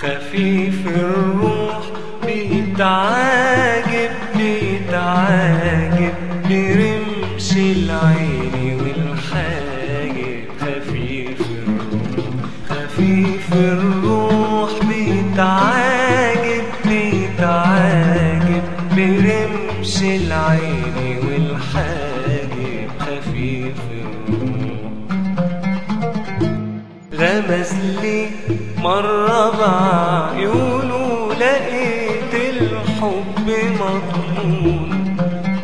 خفيف الروح بيتعاجب بيتعاجب برمش العين والحاجب خفيف الروح خفيف الروح بيتعاجب بيتعاجب برمش العين والحاجب خفيف الروح غمز لي مرة بعيونه لقيت الحب مضمون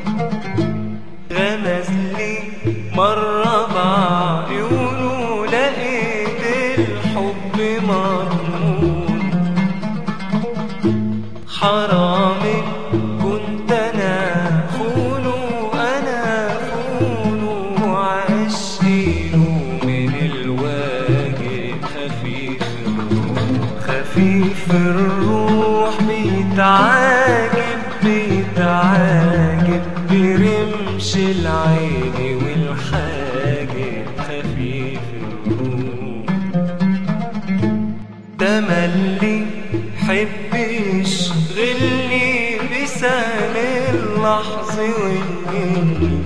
غمز لي مرة بعيونه لقيت الحب مضمون حرامي كنت انا خونه انا خونه عشقيله من الواجب خفيف الروح خفيف الروح بيتعاجب بيتعاجب برمش العين والحاجب خفيف الروح تملي حب يشغلني بسام اللحظ والنيل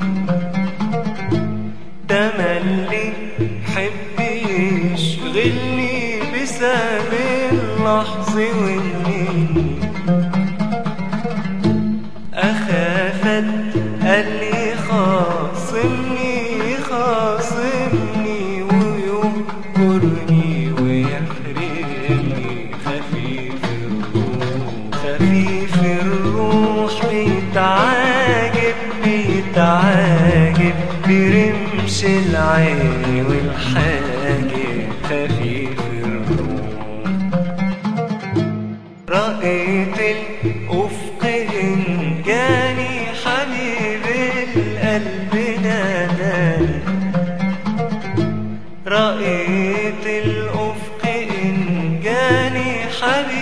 تملي حب يشغلني بسام اللحظ والنيل أخافت قال لي خاصمني خاصمني ويذكرني ويحرمني خفيف الروح خفيف الروح بيتعاجب بيتعاجب برمش العين والحاجب خفيف الروح رأيت الأفق إن جاني حبيب القلب ناداني رأيت الأفق إن جاني حبيب